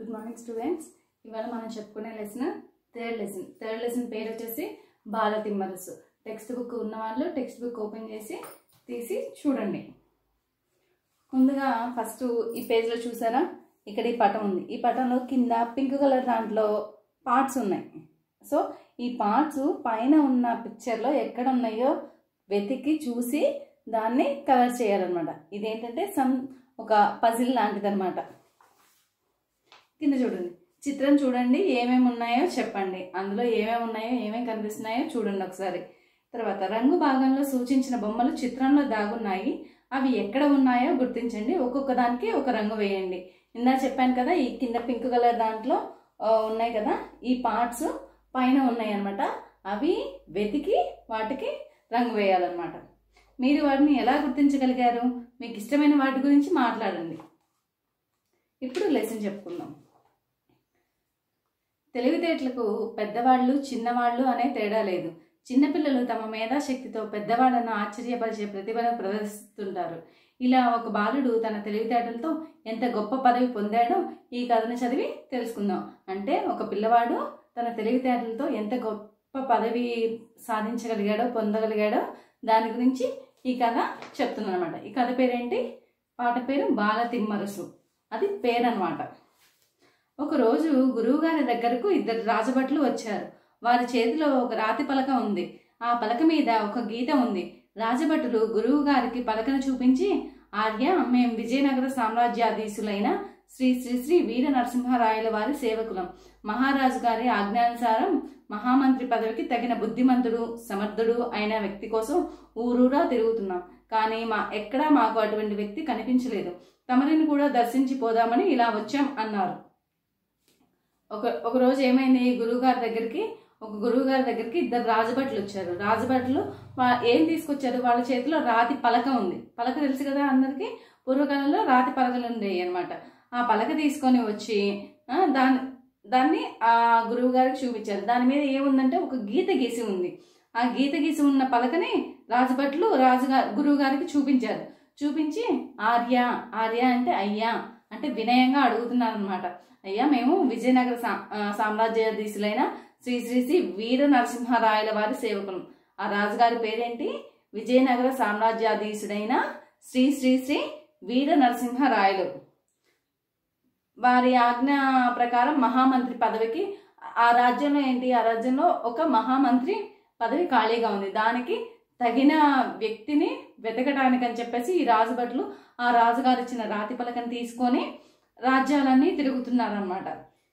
good morning students ఇవాళ మనం చెప్పుకునే lesson third lesson third lesson పేరు వచ్చేసి బాల తిమ్మరసు టెక్స్ట్ బుక్ ఉన్న వాళ్ళు టెక్స్ట్ బుక్ ఓపెన్ చేసి తీసి చూడండి ముందుగా ఫస్ట్ ఈ పేజ్లో చూసారా ఇక్కడ ఈ పటం ఉంది ఈ పటంలో కింద పింక్ కలర్ దాంట్లో పార్ట్స్ ఉన్నాయి సో ఈ పార్ట్స్ పైన ఉన్న పిక్చర్లో ఎక్కడ ఉన్నాయో వెతికి చూసి దాన్ని కలర్ చేయాలన్నమాట ఇదేంటంటే సమ్ ఒక పజిల్ లాంటిది అనమాట కింద చూడండి చిత్రం చూడండి ఏమేమి ఉన్నాయో చెప్పండి అందులో ఏమేమి ఉన్నాయో ఏమేమి కనిపిస్తున్నాయో చూడండి ఒకసారి తర్వాత రంగు భాగంలో సూచించిన బొమ్మలు చిత్రంలో దాగున్నాయి అవి ఎక్కడ ఉన్నాయో గుర్తించండి ఒక్కొక్క దానికి ఒక రంగు వేయండి ఇందా చెప్పాను కదా ఈ కింద పింక్ కలర్ దాంట్లో ఆ, ఉన్నాయి కదా ఈ పార్ట్స్ పైన ఉన్నాయి అన్నమాట అవి వెతికి వాటికి రంగు వేయాలన్నమాట మీరు వాటిని ఎలా గుర్తించగలిగారు మీకు ఇష్టమైన వాటి గురించి మాట్లాడండి ఇప్పుడు లెసన్ చెప్పుకుందాం తెలివితేటలకు పెద్దవాళ్ళు చిన్నవాళ్ళు అనే తేడా లేదు చిన్నపిల్లలు తమ మేధాశక్తితో పెద్దవాళ్లను ఆశ్చర్యపరిచే ప్రతిభను ప్రదర్శిస్తుంటారు ఇలా ఒక బాలుడు తన తెలివితేటలతో ఎంత గొప్ప పదవి పొందాడో ఈ కథను చదివి తెలుసుకుందాం అంటే ఒక పిల్లవాడు తన తెలివితేటలతో ఎంత గొప్ప పదవి సాధించగలిగాడో పొందగలిగాడో దాని గురించి ఈ కథ చెప్తున్నాను అనమాట ఈ కథ పేరేంటి పాట పేరు బాల తిమ్మరసు అది పేరనమాట ఒకరోజు గురువుగారి దగ్గరకు ఇద్దరు రాజభట్లు వచ్చారు వారి చేతిలో ఒక రాతి పలక ఉంది ఆ పలక మీద ఒక గీత ఉంది రాజభటులు గురువు గారికి పలకను చూపించి ఆర్య మేం విజయనగర సామ్రాజ్యాధీశులైన శ్రీ శ్రీ శ్రీ వీర నరసింహరాయల వారి సేవకులం మహారాజు గారి ఆజ్ఞానుసారం మహామంత్రి పదవికి తగిన బుద్ధిమంతుడు సమర్థుడు అయిన వ్యక్తి కోసం ఊరూరా తిరుగుతున్నాం కానీ మా ఎక్కడా మాకు అటువంటి వ్యక్తి కనిపించలేదు తమరిని కూడా దర్శించి పోదామని ఇలా వచ్చాం అన్నారు ఒక ఒక రోజు ఏమైంది గురువుగారి దగ్గరికి ఒక గురువు గారి దగ్గరికి ఇద్దరు రాజభట్లు వచ్చారు రాజభట్లు వా- ఏం తీసుకొచ్చారు వాళ్ళ చేతిలో రాతి పలక ఉంది పలక తెలుసు కదా అందరికీ పూర్వకాలంలో రాతి పలకలు ఉండేవి అనమాట ఆ పలక తీసుకొని వచ్చి ఆ, దాన్ని దాన్ని ఆ గురువు గారికి చూపించారు దాని మీద ఏముందంటే ఒక గీత గీసి ఉంది ఆ గీత గీసి ఉన్న పలకని రాజభట్లు రాజుగారు గురువు గారికి చూపించారు చూపించి ఆర్య ఆర్య అంటే అయ్యా అంటే వినయంగా అడుగుతున్నారు అనమాట అయ్యా మేము విజయనగర సా ఆ, సామ్రాజ్యాధీశులైన శ్రీ శ్రీ శ్రీ వీర నరసింహరాయల వారి సేవకులు ఆ రాజుగారి పేరేంటి విజయనగర సామ్రాజ్యాధీశుడైన శ్రీ శ్రీ శ్రీ వీర నరసింహరాయలు వారి ఆజ్ఞ ప్రకారం మహామంత్రి పదవికి ఆ రాజ్యంలో ఏంటి ఆ రాజ్యంలో ఒక మహామంత్రి పదవి ఖాళీగా ఉంది దానికి తగిన వ్యక్తిని వెతకడానికి అని చెప్పేసి ఈ రాజుభట్లు ఆ రాజుగారు ఇచ్చిన రాతి పలకను తీసుకొని రాజ్యాలన్నీ తిరుగుతున్నారన్నమాట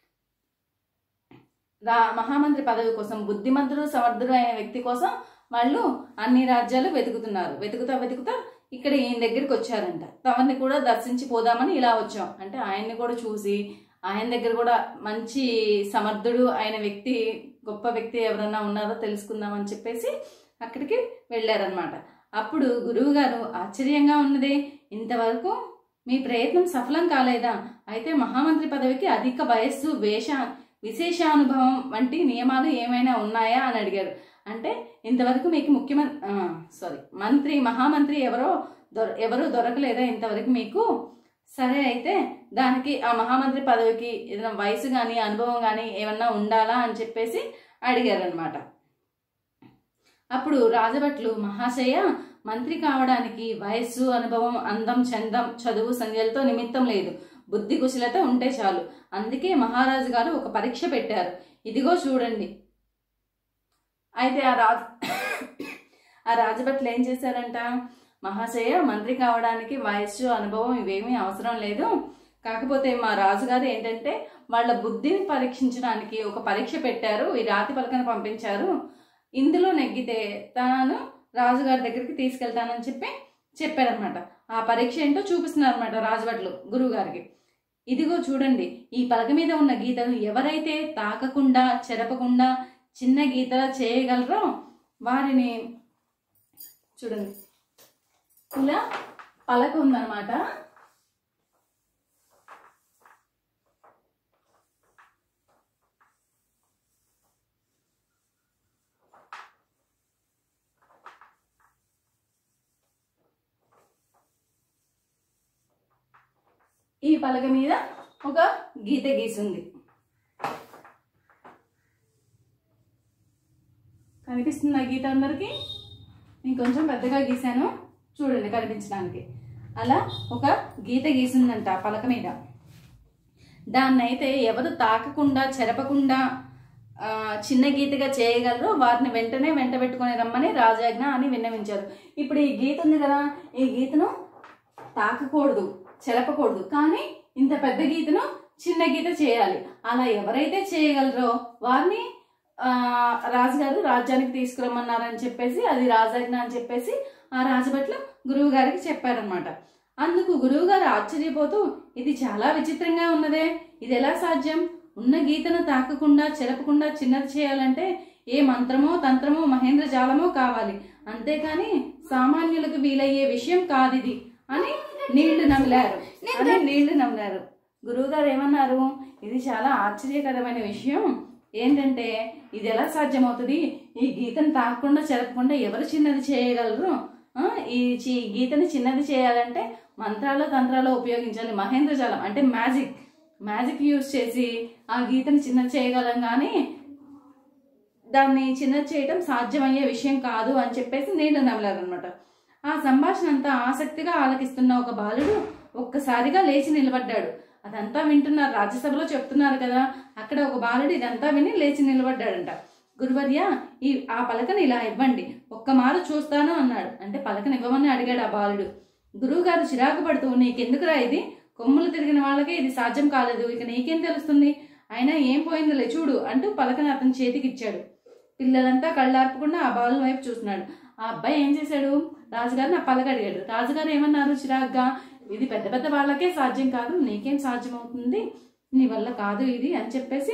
రా మహామంత్రి పదవి కోసం బుద్ధిమంతుడు సమర్థుడు అయిన వ్యక్తి కోసం వాళ్ళు అన్ని రాజ్యాలు వెతుకుతున్నారు వెతుకుతా వెతుకుతా ఇక్కడ ఈయన దగ్గరికి వచ్చారంట తమని కూడా దర్శించి పోదామని ఇలా వచ్చాం అంటే ఆయన్ని కూడా చూసి ఆయన దగ్గర కూడా మంచి సమర్థుడు అయిన వ్యక్తి గొప్ప వ్యక్తి ఎవరన్నా ఉన్నారో తెలుసుకుందామని చెప్పేసి అక్కడికి వెళ్ళారనమాట అప్పుడు గురువు గారు ఆశ్చర్యంగా ఉన్నది ఇంతవరకు మీ ప్రయత్నం సఫలం కాలేదా అయితే మహామంత్రి పదవికి అధిక వయస్సు వేష విశేషానుభవం వంటి నియమాలు ఏమైనా ఉన్నాయా అని అడిగారు అంటే ఇంతవరకు మీకు ముఖ్యమంత్రి సారీ మంత్రి మహామంత్రి ఎవరో దొర ఎవరు దొరకలేదా ఇంతవరకు మీకు సరే అయితే దానికి ఆ మహామంత్రి పదవికి ఏదైనా వయసు కానీ అనుభవం కానీ ఏమన్నా ఉండాలా అని చెప్పేసి అడిగారనమాట అప్పుడు రాజభట్లు మహాశయ మంత్రి కావడానికి వయస్సు అనుభవం అందం చందం చదువు సంధ్యలతో నిమిత్తం లేదు బుద్ధి కుశలత ఉంటే చాలు అందుకే మహారాజు గారు ఒక పరీక్ష పెట్టారు ఇదిగో చూడండి అయితే ఆ రాజు ఆ రాజభట్లు ఏం చేశారంట మహాశయ మంత్రి కావడానికి వయస్సు అనుభవం ఇవేమీ అవసరం లేదు కాకపోతే మా రాజుగారు ఏంటంటే వాళ్ళ బుద్ధిని పరీక్షించడానికి ఒక పరీక్ష పెట్టారు ఈ రాతి పలకను పంపించారు ఇందులో నెగ్గితే తాను రాజుగారి దగ్గరికి తీసుకెళ్తానని చెప్పి చెప్పారనమాట ఆ పరీక్ష ఏంటో చూపిస్తున్నారనమాట రాజభట్లు గురువు గారికి ఇదిగో చూడండి ఈ పలక మీద ఉన్న గీతను ఎవరైతే తాకకుండా చెరపకుండా చిన్న గీతలా చేయగలరో వారిని చూడండి ఇలా పలక ఉందన్నమాట ఈ పలక మీద ఒక గీత గీసింది కనిపిస్తుందా గీత అందరికీ నేను కొంచెం పెద్దగా గీశాను చూడండి కనిపించడానికి అలా ఒక గీత గీసిందంట ఆ పలక మీద దాన్ని అయితే ఎవరు తాకకుండా చెరపకుండా ఆ, చిన్న గీతగా చేయగలరో వారిని వెంటనే వెంట పెట్టుకొని రమ్మని రాజాజ్ఞ అని విన్నవించారు ఇప్పుడు ఈ గీత ఉంది కదా ఈ గీతను తాకకూడదు చెరపకూడదు కానీ ఇంత పెద్ద గీతను చిన్న గీత చేయాలి అలా ఎవరైతే చేయగలరో వారిని ఆ, రాజుగారు రాజ్యానికి తీసుకురమ్మన్నారని చెప్పేసి అది రాజాజ్ఞ అని చెప్పేసి ఆ రాజభట్లు గురువు గారికి చెప్పారనమాట అందుకు గురువు గారు ఆశ్చర్యపోతూ ఇది చాలా విచిత్రంగా ఉన్నదే ఇది ఎలా సాధ్యం ఉన్న గీతను తాకకుండా చెరపకుండా చిన్నది చేయాలంటే ఏ మంత్రమో తంత్రమో మహేంద్ర జాలమో కావాలి అంతేకాని సామాన్యులకు వీలయ్యే విషయం కాదిది అని నీళ్లు నమిలారు అని నీళ్లు నమిలారు గురువుగారు ఏమన్నారు ఇది చాలా ఆశ్చర్యకరమైన విషయం ఏంటంటే ఇది ఎలా సాధ్యమవుతుంది ఈ గీతను తాకకుండా చెరపకుండా ఎవరు చిన్నది చేయగలరు ఆ, ఈ చి- గీతని చిన్నది చేయాలంటే మంత్రాలు తంత్రాలు ఉపయోగించాలి మహేంద్ర జాలం అంటే మ్యాజిక్ మ్యాజిక్ యూజ్ చేసి ఆ గీతని చిన్నది చేయగలం కానీ దాన్ని చిన్నది చేయటం సాధ్యమయ్యే విషయం కాదు అని చెప్పేసి నేను నమ్మలేదన్నమాట ఆ సంభాషణ అంతా ఆసక్తిగా ఆలకిస్తున్న ఒక బాలుడు ఒక్కసారిగా లేచి నిలబడ్డాడు అదంతా వింటున్నారు రాజ్యసభలో చెప్తున్నారు కదా అక్కడ ఒక బాలుడు ఇదంతా విని లేచి నిలబడ్డాడంట గురువర్య ఈ ఆ పలకని ఇలా ఇవ్వండి ఒక్క మారు చూస్తాను అన్నాడు అంటే పలకని ఇవ్వమని అడిగాడు ఆ బాలుడు గురువు గారు చిరాకు పడుతూ నీకెందుకురా ఇది కొమ్ములు తిరిగిన వాళ్ళకే ఇది సాధ్యం కాలేదు ఇక నీకేం తెలుస్తుంది అయినా ఏం పోయిందిలే చూడు అంటూ పలకని అతని చేతికి ఇచ్చాడు పిల్లలంతా కళ్ళార్పకుండా ఆ బాలు వైపు చూస్తున్నాడు ఆ అబ్బాయి ఏం చేశాడు రాజుగారిని ఆ పలక అడిగాడు రాజుగారు ఏమన్నారు చిరాగ్గా ఇది పెద్ద పెద్ద వాళ్ళకే సాధ్యం కాదు నీకేం సాధ్యం అవుతుంది నీ వల్ల కాదు ఇది అని చెప్పేసి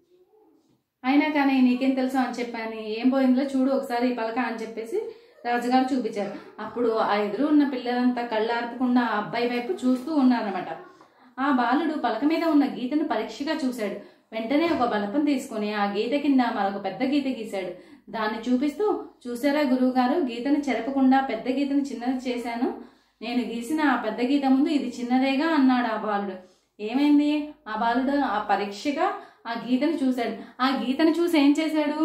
అయినా కానీ నీకేం తెలుసు అని చెప్పాను ఏం పోయిందో చూడు ఒకసారి ఈ పలక అని చెప్పేసి రాజుగారు చూపించారు అప్పుడు ఆ ఎదురు ఉన్న పిల్లలంతా కళ్ళార్పకుండా ఆ అబ్బాయి వైపు చూస్తూ ఉన్నారన్నమాట ఆ బాలుడు పలక మీద ఉన్న గీతను పరీక్షగా చూశాడు వెంటనే ఒక బలపం తీసుకొని ఆ గీత కింద మరొక పెద్ద గీత గీశాడు దాన్ని చూపిస్తూ చూసారా గురువుగారు గీతను చెరపకుండా పెద్ద గీతను చిన్నది చేశాను నేను గీసిన ఆ పెద్ద గీత ముందు ఇది చిన్నదేగా అన్నాడు ఆ బాలుడు ఏమైంది ఆ బాలుడు ఆ పరీక్షగా ఆ గీతను చూశాడు ఆ గీతను చూసి ఏం చేశాడు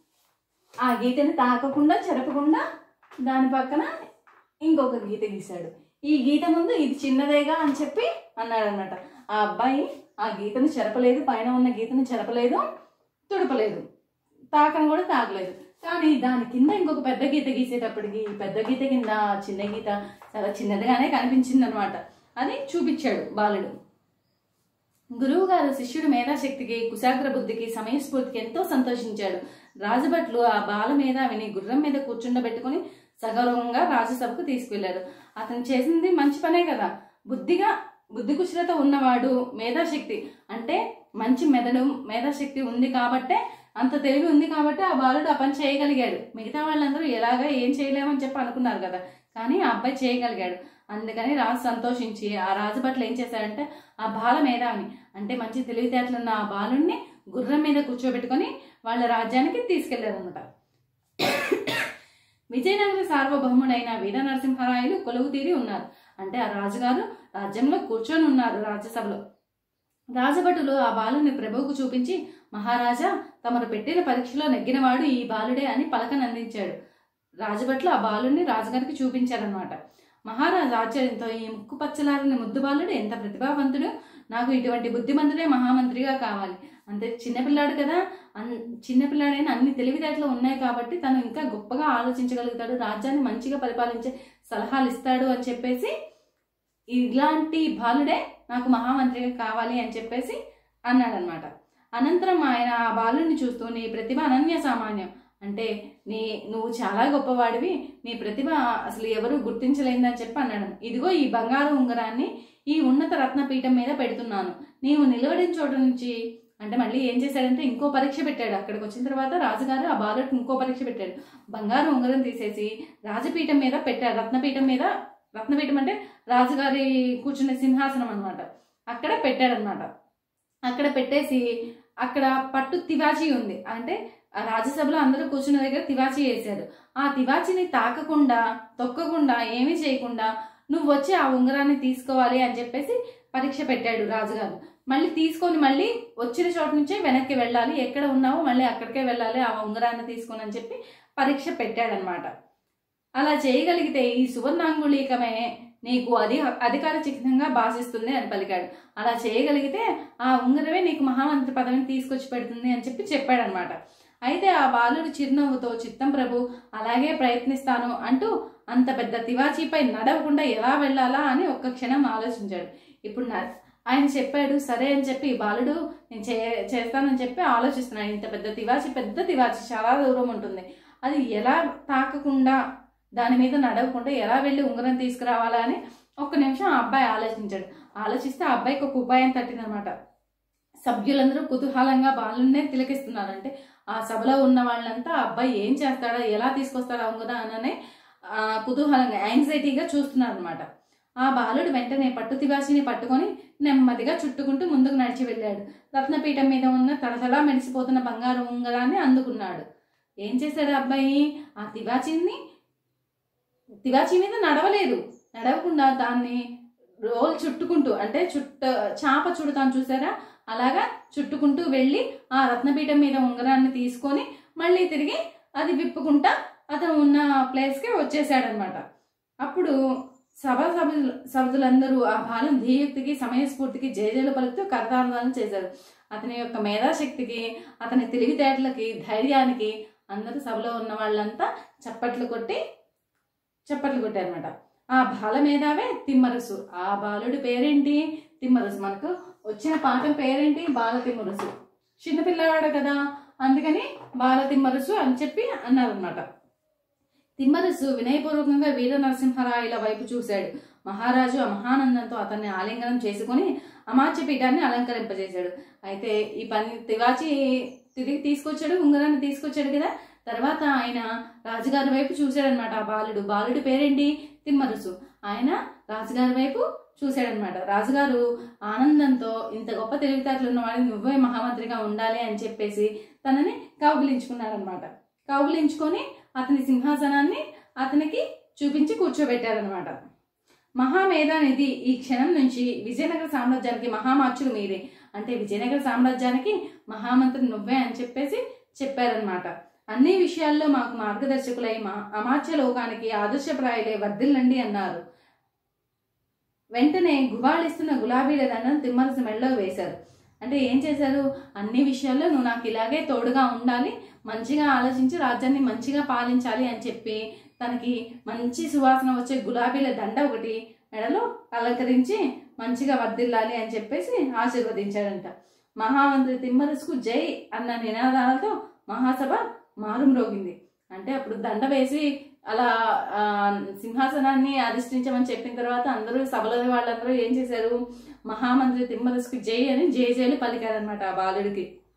ఆ గీతని తాకకుండా చెరపకుండా దాని పక్కన ఇంకొక గీత గీశాడు ఈ గీత ముందు ఇది చిన్నదేగా అని చెప్పి అన్నాడు అనమాట ఆ అబ్బాయి ఆ గీతను చెరపలేదు పైన ఉన్న గీతను చెరపలేదు తుడపలేదు తాకను కూడా తాకలేదు కానీ దాని కింద ఇంకొక పెద్ద గీత గీసేటప్పటికి ఈ పెద్ద గీత కింద ఆ చిన్న గీత చాలా చిన్నదిగానే కనిపించింది అనమాట అది చూపించాడు బాలుడు గురువు గారు శిష్యుడి మేధాశక్తికి కుశాగ్ర బుద్ధికి సమయస్ఫూర్తికి ఎంతో సంతోషించాడు రాజభట్లు ఆ బాల మేధావిని గుర్రం మీద కూర్చుండబెట్టుకుని సగౌరవంగా రాజసభకు తీసుకెళ్లారు అతను చేసింది మంచి పనే కదా బుద్ధిగా బుద్ధి కుశలత ఉన్నవాడు మేధాశక్తి అంటే మంచి మెదడు మేధాశక్తి ఉంది కాబట్టే అంత తెలివి ఉంది కాబట్టి ఆ బాలుడు ఆ పని చేయగలిగాడు మిగతా వాళ్ళందరూ ఎలాగా ఏం చేయలేమని చెప్పి అనుకున్నారు కదా కానీ ఆ అబ్బాయి చేయగలిగాడు అందుకని రాజు సంతోషించి ఆ రాజు పట్ల ఏం చేశాడంటే ఆ బాల మేధావిని అంటే మంచి తెలివితేటలున్న ఆ బాలుడిని గుర్రం మీద కూర్చోబెట్టుకొని వాళ్ళ రాజ్యానికి తీసుకెళ్లారనమాట విజయనగర సార్వభౌముడైన వీర నరసింహరాయలు కొలువు తీరి ఉన్నారు అంటే ఆ రాజుగారు రాజ్యంలో కూర్చొని ఉన్నారు రాజ్యసభలో రాజభటులు ఆ బాలుని ప్రభువుకు చూపించి మహారాజా తమరు పెట్టిన పరీక్షలో నెగ్గినవాడు ఈ బాలుడే అని పలకను అందించాడు రాజభట్లు ఆ బాలుని రాజుగారికి చూపించారనమాట మహారాజు ఆశ్చర్యంతో ఈ ముక్కు పచ్చలారని ముద్దు బాలుడు ఎంత ప్రతిభావంతుడు నాకు ఇటువంటి బుద్ధిమంతుడే మహామంత్రిగా కావాలి అంతే చిన్నపిల్లాడు కదా అన్ చిన్నపిల్లాడైనా అన్ని తెలివితేటలు ఉన్నాయి కాబట్టి తను ఇంకా గొప్పగా ఆలోచించగలుగుతాడు రాజ్యాన్ని మంచిగా పరిపాలించే సలహాలు ఇస్తాడు అని చెప్పేసి ఇలాంటి బాలుడే నాకు మహామంత్రిగా కావాలి అని చెప్పేసి అన్నాడనమాట అనంతరం ఆయన ఆ బాలుని చూస్తూ నీ ప్రతిభ అనన్య సామాన్యం అంటే నీ నువ్వు చాలా గొప్పవాడివి నీ ప్రతిభ అసలు ఎవరు గుర్తించలేదని చెప్పి అన్నాడు ఇదిగో ఈ బంగారు ఉంగరాన్ని ఈ ఉన్నత రత్నపీఠం మీద పెడుతున్నాను నీవు నిలబడిన చోట నుంచి అంటే మళ్ళీ ఏం చేశాడంటే ఇంకో పరీక్ష పెట్టాడు అక్కడికి వచ్చిన తర్వాత రాజుగారు ఆ బాలుడికి ఇంకో పరీక్ష పెట్టాడు బంగారు ఉంగరం తీసేసి రాజపీఠం మీద పెట్టాడు రత్నపీఠం మీద రత్నపీఠం అంటే రాజుగారి కూర్చునే సింహాసనం అన్నమాట అక్కడ పెట్టాడనమాట అక్కడ పెట్టేసి అక్కడ పట్టు తివాచీ ఉంది అంటే ఆ రాజ్యసభలో అందరూ కూర్చున్న దగ్గర తివాచీ వేశాడు ఆ తివాచీని తాకకుండా తొక్కకుండా ఏమీ చేయకుండా నువ్వు వచ్చి ఆ ఉంగరాన్ని తీసుకోవాలి అని చెప్పేసి పరీక్ష పెట్టాడు రాజుగారు మళ్ళీ తీసుకొని మళ్ళీ వచ్చిన చోట నుంచే వెనక్కి వెళ్ళాలి ఎక్కడ ఉన్నావో మళ్ళీ అక్కడికే వెళ్ళాలి ఆ ఉంగరాన్ని తీసుకొని అని చెప్పి పరీక్ష పెట్టాడనమాట అలా చేయగలిగితే ఈ సువర్ణాంగుళీకమే నీకు అధి అధికార చిహ్నంగా భాషిస్తుంది అని పలికాడు అలా చేయగలిగితే ఆ ఉంగరమే నీకు మహామంత్రి పదవిని తీసుకొచ్చి పెడుతుంది అని చెప్పి చెప్పాడనమాట అయితే ఆ బాలుడు చిరునవ్వుతో చిత్తం ప్రభు అలాగే ప్రయత్నిస్తాను అంటూ అంత పెద్ద తివాచీపై నడవకుండా ఎలా వెళ్ళాలా అని ఒక్క క్షణం ఆలోచించాడు ఇప్పుడు నా ఆయన చెప్పాడు సరే అని చెప్పి బాలుడు నేను చే చేస్తానని చెప్పి ఆలోచిస్తున్నాడు ఇంత పెద్ద తివాచి పెద్ద తివాచి చాలా దూరం ఉంటుంది అది ఎలా తాకకుండా దాని మీద నడవకుండా ఎలా వెళ్ళి ఉంగరం తీసుకురావాలా అని ఒక్క నిమిషం ఆ అబ్బాయి ఆలోచించాడు ఆలోచిస్తే ఆ అబ్బాయికి ఒక ఉపాయం తట్టిందనమాట సభ్యులందరూ కుతూహలంగా బాలున్నే తిలకిస్తున్నారు అంటే ఆ సభలో ఉన్న వాళ్ళంతా ఆ అబ్బాయి ఏం చేస్తాడో ఎలా తీసుకొస్తాడో ఉంగరం అనే ఆ, కుతూహలంగా యాంగ్జైటీగా చూస్తున్నారు అనమాట ఆ బాలుడు వెంటనే పట్టు తివాసిని పట్టుకొని నెమ్మదిగా చుట్టుకుంటూ ముందుకు నడిచి వెళ్ళాడు రత్నపీఠం మీద ఉన్న తడతడా మెరిసిపోతున్న బంగారు ఉంగరాన్ని అందుకున్నాడు ఏం చేశాడు ఆ అబ్బాయి ఆ తివాచీని తివాచీ మీద నడవలేదు నడవకుండా దాన్ని రోల్ చుట్టుకుంటూ అంటే చుట్ట చాప చుడతాను చూసారా అలాగా చుట్టుకుంటూ వెళ్ళి ఆ రత్నపీఠం మీద ఉంగరాన్ని తీసుకొని మళ్ళీ తిరిగి అది విప్పుకుంటా అతను ఉన్న ప్లేస్కి వచ్చేసాడనమాట అప్పుడు సభ సభ్యులు సభ్యులందరూ ఆ బాలం ధీయుక్తికి సమయస్ఫూర్తికి జయజయలు పలుకుతూ కరతాందోళన చేశారు అతని యొక్క మేధాశక్తికి అతని తెలివితేటలకి ధైర్యానికి అందరూ సభలో ఉన్న వాళ్ళంతా చప్పట్లు కొట్టి చప్పట్లు కొట్టారనమాట ఆ బాల మేధావే తిమ్మరుసు ఆ బాలుడి పేరేంటి తిమ్మరుసు మనకు వచ్చిన పాఠం పేరేంటి బాల తిమ్మరుసు చిన్నపిల్లవాడు కదా అందుకని బాల తిమ్మరుసు అని చెప్పి అన్నారనమాట తిమ్మరుసు వినయపూర్వకంగా వీర నరసింహరాయల వైపు చూశాడు మహారాజు ఆ మహానందంతో అతన్ని ఆలింగనం చేసుకుని అమాత్య పీఠాన్ని అలంకరింపజేశాడు అయితే ఈ పని తివాచి తిరిగి తీసుకొచ్చాడు ఉంగరాన్ని తీసుకొచ్చాడు కదా తర్వాత ఆయన రాజుగారి వైపు చూశాడనమాట ఆ బాలుడు బాలుడి పేరేంటి తిమ్మరుసు ఆయన రాజుగారి వైపు చూశాడనమాట రాజుగారు ఆనందంతో ఇంత గొప్ప తెలివితేటలు ఉన్నవాడిని నువ్వే మహామంత్రిగా ఉండాలి అని చెప్పేసి తనని కౌగిలించుకున్నారనమాట కౌగిలించుకొని అతని సింహాసనాన్ని అతనికి చూపించి కూర్చోబెట్టారనమాట మహామేధానిధి ఈ క్షణం నుంచి విజయనగర సామ్రాజ్యానికి మహామార్చులు మీరే అంటే విజయనగర సామ్రాజ్యానికి మహామంత్రి నువ్వే అని చెప్పేసి చెప్పారనమాట అన్ని విషయాల్లో మాకు మార్గదర్శకులై మా అమాత్య లోకానికి ఆదర్శప్రాయులే వర్ధిల్లండి అన్నారు వెంటనే గుబాళిస్తున్న గులాబీల దండను తిమ్మరసి మెడలో వేశారు అంటే ఏం చేశారు అన్ని విషయాల్లో నువ్వు నాకు ఇలాగే తోడుగా ఉండాలి మంచిగా ఆలోచించి రాజ్యాన్ని మంచిగా పాలించాలి అని చెప్పి తనకి మంచి సువాసన వచ్చే గులాబీల దండ ఒకటి మెడలో అలంకరించి మంచిగా వర్దిల్లాలి అని చెప్పేసి ఆశీర్వదించాడంట మహామంత్రి తిమ్మరసుకు జై అన్న నినాదాలతో మహాసభ మారుమ్రోగింది అంటే అప్పుడు దండ వేసి అలా ఆ, సింహాసనాన్ని అధిష్ఠించమని చెప్పిన తర్వాత అందరూ సభలోని వాళ్ళందరూ ఏం చేశారు మహామంత్రి తిమ్మరసుకు జై అని జై జైలు పలికారనమాట ఆ బాలుడికి